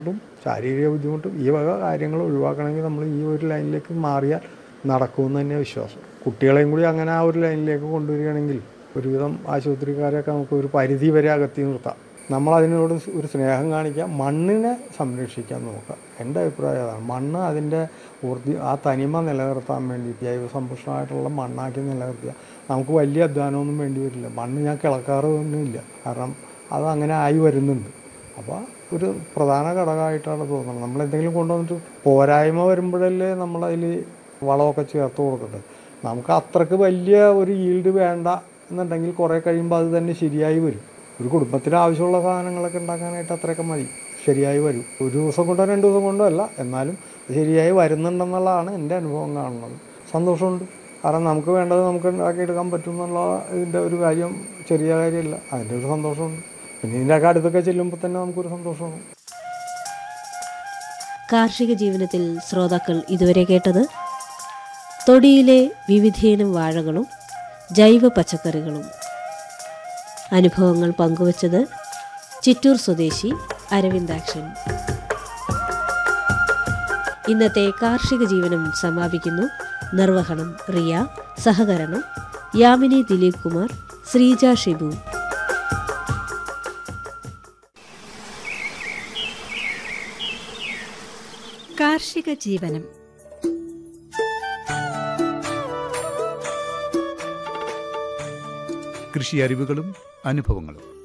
ബുദ്ധിമുട്ടും ശാരീരിക ബുദ്ധിമുട്ടും ഈ വക കാര്യങ്ങൾ ഒഴിവാക്കണമെങ്കിൽ നമ്മൾ ഈ ഒരു ലൈനിലേക്ക് മാറിയാൽ നടക്കുമെന്ന് തന്നെ വിശ്വാസം കുട്ടികളെയും കൂടി അങ്ങനെ ആ ഒരു ലൈനിലേക്ക് കൊണ്ടുവരികയാണെങ്കിൽ ഒരുവിധം ആശുപത്രിക്കാരെയൊക്കെ നമുക്ക് ഒരു പരിധി വരെ അകത്തി നിർത്താം നമ്മൾ അതിനോട് ഒരു സ്നേഹം കാണിക്കാം മണ്ണിനെ സംരക്ഷിക്കാൻ നോക്കുക എൻ്റെ അഭിപ്രായം അതാണ് മണ്ണ് അതിൻ്റെ ഊർജ്ജ ആ തനിമ നിലനിർത്താൻ വേണ്ടി ജൈവസമ്പുഷ്ടമായിട്ടുള്ള മണ്ണാക്കി നിലനിർത്തിയാൽ നമുക്ക് വലിയ അധ്വാനമൊന്നും വേണ്ടി വരില്ല മണ്ണ് ഞാൻ കിളക്കാറൊന്നുമില്ല കാരണം അത് അങ്ങനെ ആയി വരുന്നുണ്ട് അപ്പോൾ ഒരു പ്രധാന ഘടകമായിട്ടാണ് തോന്നുന്നത് നമ്മൾ എന്തെങ്കിലും കൊണ്ടുവന്നിട്ട് പോരായ്മ വരുമ്പോഴല്ലേ നമ്മളതിൽ വളമൊക്കെ ചേർത്ത് കൊടുക്കേണ്ടത് നമുക്ക് അത്രക്ക് വലിയ ഒരു ഈൽഡ് വേണ്ട എന്നുണ്ടെങ്കിൽ കുറേ കഴിയുമ്പോൾ അത് തന്നെ ശരിയായി വരും ഒരു കുടുംബത്തിന് ആവശ്യമുള്ള സാധനങ്ങളൊക്കെ ഉണ്ടാക്കാനായിട്ട് അത്രയൊക്കെ മതി ശരിയായി വരും ഒരു ദിവസം കൊണ്ടോ രണ്ട് ദിവസം കൊണ്ടോ അല്ല എന്നാലും ശരിയായി വരുന്നുണ്ടെന്നുള്ളതാണ് എൻ്റെ അനുഭവം കാണുന്നത് സന്തോഷമുണ്ട് കാരണം നമുക്ക് വേണ്ടത് നമുക്ക് ഉണ്ടാക്കിയെടുക്കാൻ പറ്റും എന്നുള്ള ഇതിൻ്റെ ഒരു കാര്യം ചെറിയ കാര്യമല്ല അതിൻ്റെ ഒരു സന്തോഷമുണ്ട് പിന്നെ ഇതിൻ്റെയൊക്കെ അടുത്തൊക്കെ ചെല്ലുമ്പോൾ തന്നെ നമുക്കൊരു സന്തോഷമാണ് കാർഷിക ജീവനത്തിൽ ശ്രോതാക്കൾ ഇതുവരെ കേട്ടത് തൊടിയിലെ വിവിധയിനം വാഴകളും ജൈവ പച്ചക്കറികളും അനുഭവങ്ങൾ പങ്കുവച്ചത് ചിറ്റൂർ സ്വദേശി അരവിന്ദാക്ഷൻ ഇന്നത്തെ കാർഷിക ജീവനം സമാപിക്കുന്നു നിർവഹണം റിയ സഹകരണം യാമിനി ദിലീപ് കുമാർ ശ്രീജ ഷിബു കാർഷിക ജീവനം കൃഷി അറിവുകളും അനുഭവങ്ങളും